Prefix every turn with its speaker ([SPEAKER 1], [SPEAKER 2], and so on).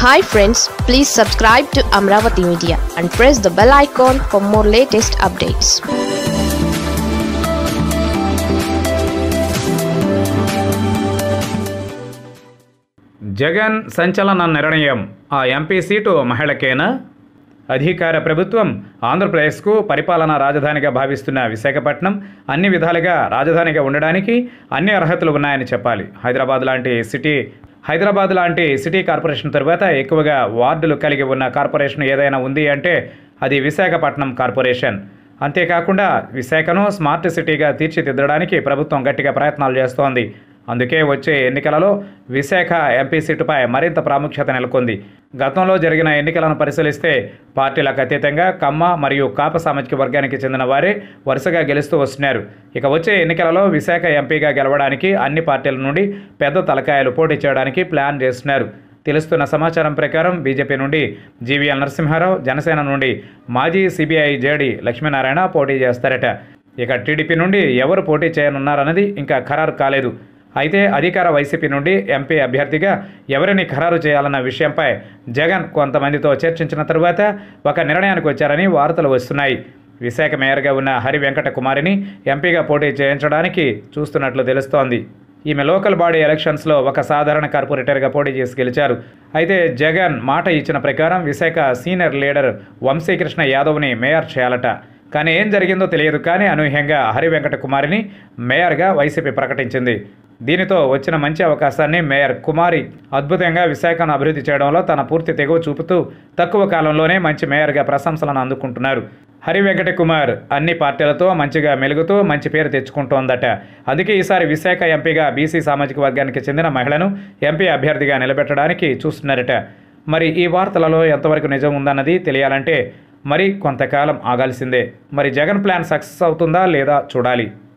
[SPEAKER 1] hi friends please subscribe to Amaravati media and press the bell icon for more latest updates
[SPEAKER 2] Jagan సంచలన నిర్ణయం ఆ MP seat మహిళకేనా అధికార ప్రభుత్వం ఆంధ్రప్రదేశ్కు పరిపాలనా రాజధానిగా భావిస్తున్న విశాఖపట్నం అన్ని విధాలుగా రాజధానిగా ఉండడానికి అన్ని అర్హతలు ఉన్నాయని చెప్పాలి హైదరాబాద్ లాంటి సిటీ హైదరాబాద్ లాంటి సిటీ కార్పొరేషన్ తరువాత ఎక్కువగా వార్డులు కలిగి ఉన్న కార్పొరేషన్ ఏదైనా ఉంది అంటే అది విశాఖపట్నం కార్పొరేషన్ అంతేకాకుండా విశాఖను స్మార్ట్ సిటీగా తీర్చిదిద్దడానికి ప్రభుత్వం గట్టిగా ప్రయత్నాలు చేస్తోంది అందుకే వచ్చే ఎన్నికలలో విశాఖ ఎంపీ సీటుపై మరింత ప్రాముఖ్యత నెలకొంది గతంలో జరిగిన ఎన్నికలను పరిశీలిస్తే పార్టీలకు అతీతంగా కమ్మ మరియు కాప సామాజిక వర్గానికి చెందిన వారే వరుసగా గెలుస్తూ వస్తున్నారు ఇక వచ్చే ఎన్నికలలో విశాఖ ఎంపీగా గెలవడానికి అన్ని పార్టీల నుండి పెద్ద తలకాయలు పోటీ చేయడానికి ప్లాన్ చేస్తున్నారు తెలుస్తున్న సమాచారం ప్రకారం బీజేపీ నుండి జీవీఎల్ నరసింహారావు జనసేన నుండి మాజీ సిబిఐ జేడి లక్ష్మీనారాయణ పోటీ చేస్తారట ఇక టీడీపీ నుండి ఎవరు పోటీ చేయనున్నారన్నది ఇంకా ఖరారు కాలేదు అయితే అధికార వైసీపీ నుండి ఎంపీ అభ్యర్థిగా ఎవరిని ఖరారు చేయాలన్న విషయంపై జగన్ కొంతమందితో చర్చించిన తరువాత ఒక నిర్ణయానికి వచ్చారని వార్తలు వస్తున్నాయి విశాఖ మేయర్గా ఉన్న హరి వెంకట కుమారిని ఎంపీగా పోటీ చేయించడానికి చూస్తున్నట్లు తెలుస్తోంది ఈమె లోకల్ బాడీ ఎలక్షన్స్లో ఒక సాధారణ కార్పొరేటర్గా పోటీ చేసి గెలిచారు అయితే జగన్ మాట ఇచ్చిన ప్రకారం విశాఖ సీనియర్ లీడర్ వంశీకృష్ణ యాదవ్ని మేయర్ చేయాలట కానీ ఏం జరిగిందో తెలియదు కానీ అనూహ్యంగా హరి వెంకట కుమారిని మేయర్గా వైసీపీ ప్రకటించింది దీనితో వచ్చిన మంచి అవకాశాన్ని మేయర్ కుమారి అద్భుతంగా విశాఖను అభివృద్ధి చేయడంలో తన పూర్తి తెగువ చూపుతూ తక్కువ కాలంలోనే మంచి మేయర్గా ప్రశంసలను అందుకుంటున్నారు హరి వెంకట కుమార్ అన్ని పార్టీలతో మంచిగా మెలుగుతూ మంచి పేరు తెచ్చుకుంటోందట అందుకే ఈసారి విశాఖ ఎంపీగా బీసీ సామాజిక వర్గానికి చెందిన మహిళను ఎంపీ అభ్యర్థిగా నిలబెట్టడానికి చూస్తున్నారట మరి ఈ వార్తలలో ఎంతవరకు నిజం ఉందన్నది తెలియాలంటే మరి కొంతకాలం ఆగాల్సిందే మరి జగన్ ప్లాన్ సక్సెస్ అవుతుందా లేదా చూడాలి